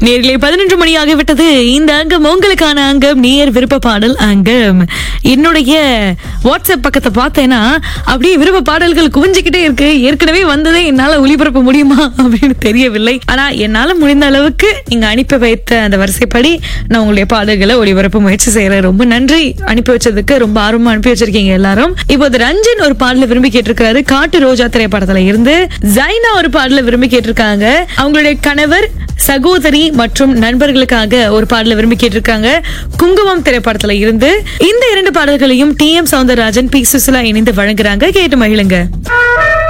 நேரிலே பதினொன்று மணி ஆகிவிட்டது இந்த அங்கம் உங்களுக்கான அங்கம் நேர் விருப்ப பாடல் அங்கம் என்னுடைய வாட்ஸ்அப் பக்கத்தை பார்த்தேன்னா அப்படியே விருப்ப பாடல்கள் குவிஞ்சுக்கிட்டே இருக்கு ஏற்கனவே வந்ததே என்னால ஒளிபரப்ப முடியுமா அப்படின்னு தெரியவில்லை ஆனா என்னால முடிந்த அளவுக்கு நீங்க அனுப்பி வைத்த அந்த வரிசைப்படி நான் உங்களுடைய பாடல்களை ஒளிபரப்ப முயற்சி செய்யறேன் ரொம்ப நன்றி அனுப்பி வச்சதுக்கு ரொம்ப ஆர்வமா அனுப்பி வச்சிருக்கீங்க எல்லாரும் இப்போது ரஞ்சன் ஒரு பாடல விரும்பி கேட்டிருக்காரு காட்டு ரோஜா திரைப்படத்துல இருந்து ஜைனா ஒரு பாடல விரும்பி கேட்டிருக்காங்க அவங்களுடைய கணவர் சகோதரி மற்றும் நண்பர்களுக்காக ஒரு பாடல விரும்பி கேட்டிருக்காங்க குங்குமம் திரைப்படத்துல இருந்து இந்த இரண்டு பாடல்களையும் T M Soundararajan P Susheela இணைந்து வழங்குறாங்க கேட்டு மகிழுங்க